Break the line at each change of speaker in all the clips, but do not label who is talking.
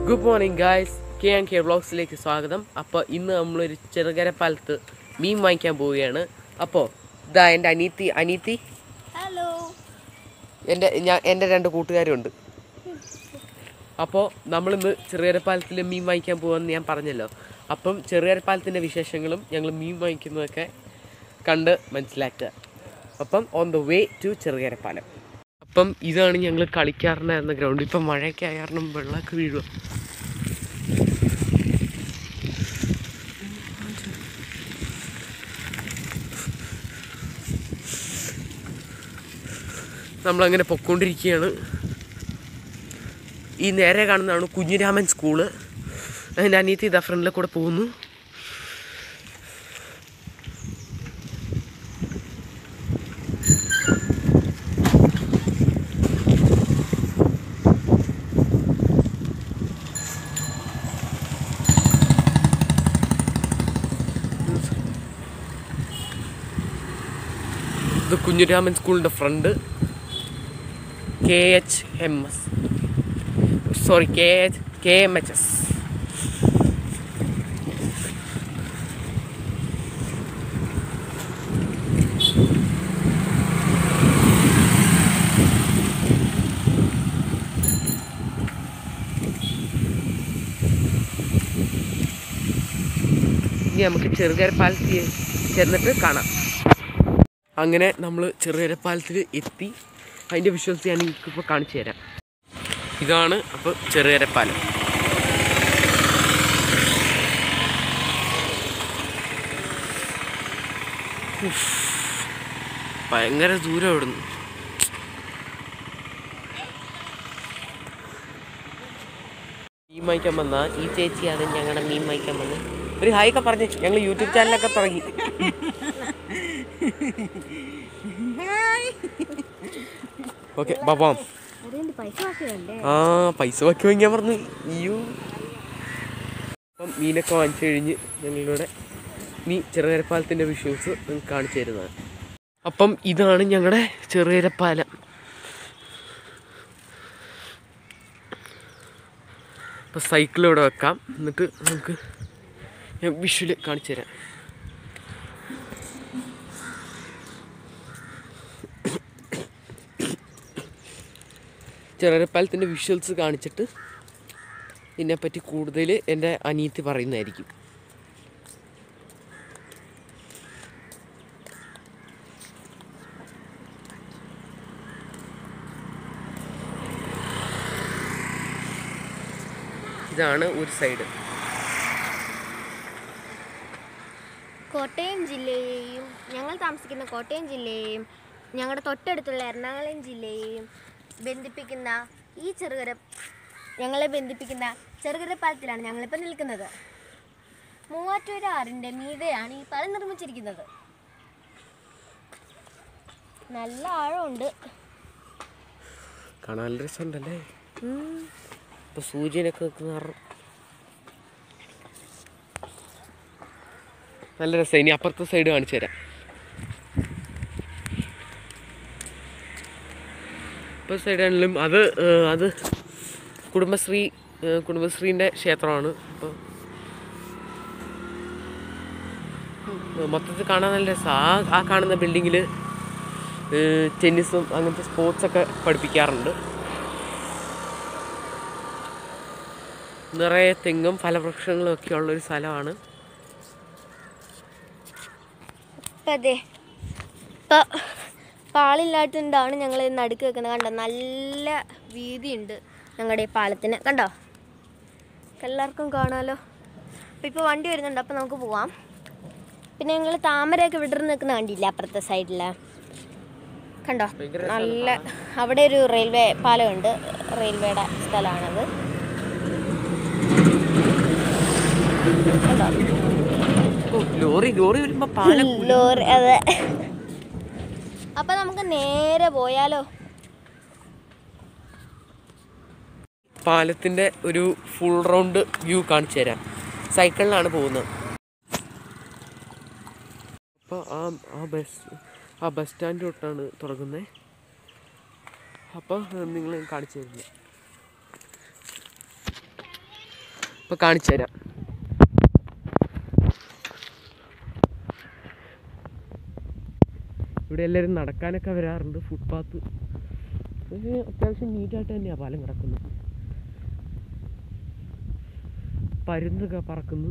Good morning guys K and K വ്ളോഗ്സിലേക്ക് സ്വാഗതം അപ്പോൾ ഇന്ന് നമ്മളൊരു ചെറുകര പാലത്ത് മീൻ വാങ്ങിക്കാൻ പോവുകയാണ് അപ്പോൾ ഇതാ എൻ്റെ അനീത്തി അനീത്തി
ഹലോ
എൻ്റെ ഞാൻ എൻ്റെ രണ്ട് കൂട്ടുകാരുണ്ട് അപ്പോൾ നമ്മളിന്ന് ചെറുകരപ്പാലത്തിൽ മീൻ വാങ്ങിക്കാൻ പോകുമെന്ന് ഞാൻ പറഞ്ഞല്ലോ അപ്പം ചെറുകരപ്പാലത്തിൻ്റെ വിശേഷങ്ങളും ഞങ്ങൾ മീൻ വാങ്ങിക്കുന്നതൊക്കെ കണ്ട് മനസ്സിലാക്കുക അപ്പം on the way to Cherukarappalam അപ്പം ഇതാണ് ഞങ്ങൾ കളിക്കാറുണ്ടായിരുന്ന ഗ്രൗണ്ട് ഇപ്പം മഴയൊക്കെ ആയ കാരണം വെള്ളമൊക്കെ വീഴുക നമ്മളങ്ങനെ പൊക്കോണ്ടിരിക്കുകയാണ് ഈ നേരെ കാണുന്നതാണ് കുഞ്ഞിരാമൻ സ്കൂള് അതിൻ്റെ അനിയത്തി ഇതാ ഫ്രണ്ടിലെ കൂടെ പോകുന്നു ഇത് കുഞ്ഞിരാമൻ സ്കൂളിൻ്റെ front K H M S sorry K H K M H S ഇനി നമുക്ക് ചെറുകരപ്പാലത്തിൽ ചെന്നിട്ട് കാണാം അങ്ങനെ നമ്മൾ ചെറുകരപ്പാലത്തിൽ എത്തി അതിൻ്റെ വിഷ്വൽസ് ഞാൻ എനിക്കിപ്പോൾ കാണിച്ചു തരാം ഇതാണ് അപ്പോൾ ചെറുകരപ്പാലം ഉഫ്. ഭയങ്കര ദൂരം ഇവിടുന്ന് മീൻ വാങ്ങിക്കാൻ വന്ന ഈ ചേച്ചിയാണ് ഞങ്ങളുടെ മീൻ വാങ്ങിക്കാൻ വന്നത് ഒരു ഹായ് ഒക്കെ പറഞ്ഞ് ഞങ്ങൾ യൂട്യൂബ് ചാനലൊക്കെ തുടങ്ങി ഓക്കെ ബാബാം
അതുകൊണ്ട് പൈസ ബാക്കിയുണ്ടേ
ആ പൈസ ബാക്കി വാങ്ങിയാൻ പറഞ്ഞു അയ്യോ അപ്പം മീനൊക്കെ വാങ്ങിച്ചു കഴിഞ്ഞ് ഞങ്ങളിവിടെ നീ ചെറുകരപ്പാലത്തിൻ്റെ വിഷ്വൽസ് നിങ്ങൾക്ക് കാണിച്ചു തരുന്നതാണ് അപ്പം ഇതാണ് ഞങ്ങളുടെ ചെറുകരപ്പാലം അപ്പം സൈക്കിൾ ഇവിടെ വെക്കാം എന്നിട്ട് നമുക്ക് ഞാൻ വിഷ്വല് കാണിച്ചു തരാം ചെറുകരപ്പാലത്തിൻ്റെ വിഷ്വൽസ് കാണിച്ചിട്ട് ഇതിനെപ്പറ്റി കൂടുതൽ എൻ്റെ അനിയത്തി പറയുന്നതായിരിക്കും ഇതാണ് ഒരു സൈഡ്
കോട്ടയം ജില്ലയെയും ഞങ്ങൾ താമസിക്കുന്ന കോട്ടയം ജില്ലയെയും ഞങ്ങളുടെ തൊട്ടടുത്തുള്ള എറണാകുളം ജില്ലയെയും ബന്ധിപ്പിക്കുന്ന ഈ ചെറുകര ഞങ്ങളെ ബന്ധിപ്പിക്കുന്ന ചെറുകര പാലത്തിലാണ് ഞങ്ങളിപ്പോൾ നിൽക്കുന്നത് മൂവാറ്റുപുഴ ആറിൻ്റെ മീതെയാണ് ഈ പാലം നിർമ്മിച്ചിരിക്കുന്നത് നല്ല ആഴമുണ്ട്
കാണാൻ നല്ല രസമുണ്ടല്ലേ ഇപ്പൊ സൂര്യനൊക്കെ നിൽക്കുന്ന കാരണം നല്ല രസം ഇനി അപ്പുറത്തെ സൈഡ് കാണിച്ചു തരാം ഇപ്പുറത്തെ സൈഡാണെങ്കിലും അത് ഏഹ്, അത് കുടുംബശ്രീ ഏഹ്, കുടുംബശ്രീൻ്റെ ക്ഷേത്രമാണ് അപ്പോൾ മൊത്തത്തിൽ കാണാൻ നല്ല രസം ആ ആ കാണുന്ന ബിൽഡിങ്ങിൽ ടെന്നീസും അങ്ങനത്തെ സ്പോർട്സൊക്കെ പഠിപ്പിക്കാറുണ്ട് നിറയെ തെങ്ങും ഫലവൃക്ഷങ്ങളും ഒക്കെ ഉള്ളൊരു സ്ഥലമാണ്
ഇപ്പം അതെ ഇപ്പം പാളില്ലാത്തതുകൊണ്ടാണ് ഞങ്ങൾ നടുക്ക് വെക്കുന്നത് കണ്ടോ നല്ല വീതിയുണ്ട് ഞങ്ങളുടെ ഈ പാലത്തിന് കണ്ടോ എല്ലാവർക്കും കാണാമല്ലോ അപ്പം ഇപ്പോൾ വണ്ടി വരുന്നുണ്ട് അപ്പം നമുക്ക് പോവാം പിന്നെ ഞങ്ങൾ താമരയൊക്കെ വിടർന്ന് നിൽക്കുന്ന കണ്ടില്ല അപ്പുറത്തെ സൈഡിൽ കണ്ടോ
ഭയങ്കര
നല്ല അവിടെ ഒരു റെയിൽവേ പാലമുണ്ട് റെയിൽവേയുടെ സ്ഥലമാണത് കണ്ടോ
ഓ, ലോറി ലോറി വരുമ്പോ പാലം
ലോറി അതെ അപ്പൊ നമുക്ക് നേരെ പോയാലോ
പാലത്തിന്റെ ഒരു ഫുൾ റൗണ്ട് വ്യൂ കാണിച്ചു തരാം സൈക്കിളിലാണ് പോകുന്നത് അപ്പോൾ ആ ആ ബസ് ആ ബസ് സ്റ്റാൻഡ് തൊട്ടാണ് തുടങ്ങുന്നത് അപ്പോൾ നിങ്ങൾ കാണിച്ചു തരുന്നത് ഇപ്പോൾ കാണിച്ചു തരാം ഇവിടെ എല്ലാവരും നടക്കാനൊക്കെ വരാറുണ്ട് ഫുട്പാത്ത് പക്ഷേ അത്യാവശ്യം നീറ്റായിട്ട് തന്നെയാണ് പാലം കിടക്കുന്നത് പരുന്തൊക്കെ പറക്കുന്നു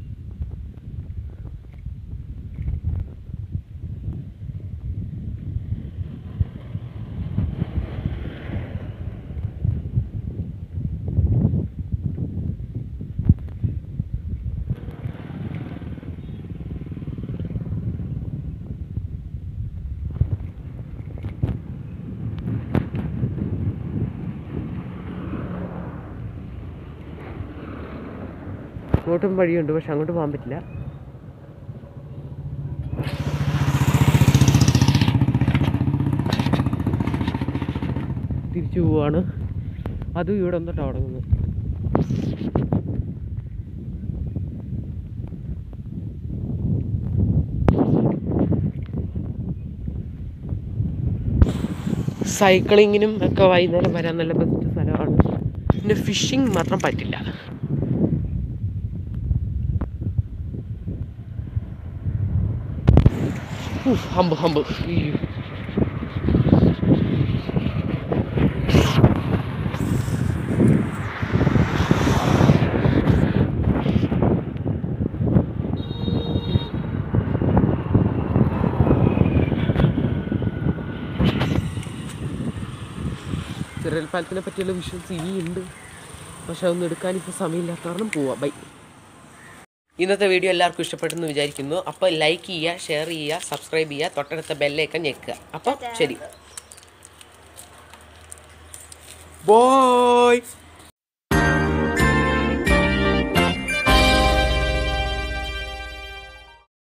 അങ്ങോട്ടും വഴിയുണ്ട് പക്ഷെ അങ്ങോട്ട് പോകാൻ പറ്റില്ല തിരിച്ചു പോവാണ് അതും ഇവിടെ ഒന്നിട്ടാ തുടങ്ങുന്നത് സൈക്ലിങ്ങിനും ഒക്കെ വൈകുന്നേരം വരാൻ നല്ല ബെസ്റ്റ് സ്ഥലമാണ് പിന്നെ ഫിഷിങ് മാത്രം പറ്റില്ല ഉഫ്, ഹമ്പ് ഹമ്പ് അയ്യോ. ചെറിയ പാലത്തിനെ പറ്റിയുള്ള വിഷ്വൽസ് ഇനിയുണ്ട് പക്ഷെ അതൊന്നും എടുക്കാൻ ഇപ്പോൾ സമയമില്ലാത്ത കാരണം പോവാം ബൈ ഇന്നത്തെ വീഡിയോ എല്ലാവർക്കും ഇഷ്ടപ്പെട്ടെന്ന് വിചാരിക്കുന്നു അപ്പോൾ ലൈക്ക് ചെയ്യുക ഷെയർ ചെയ്യുക സബ്സ്ക്രൈബ് ചെയ്യുക തൊട്ടടുത്ത ബെല്ലൈക്കൺ ഞെക്കുക അപ്പോൾ ശരി ബോയ്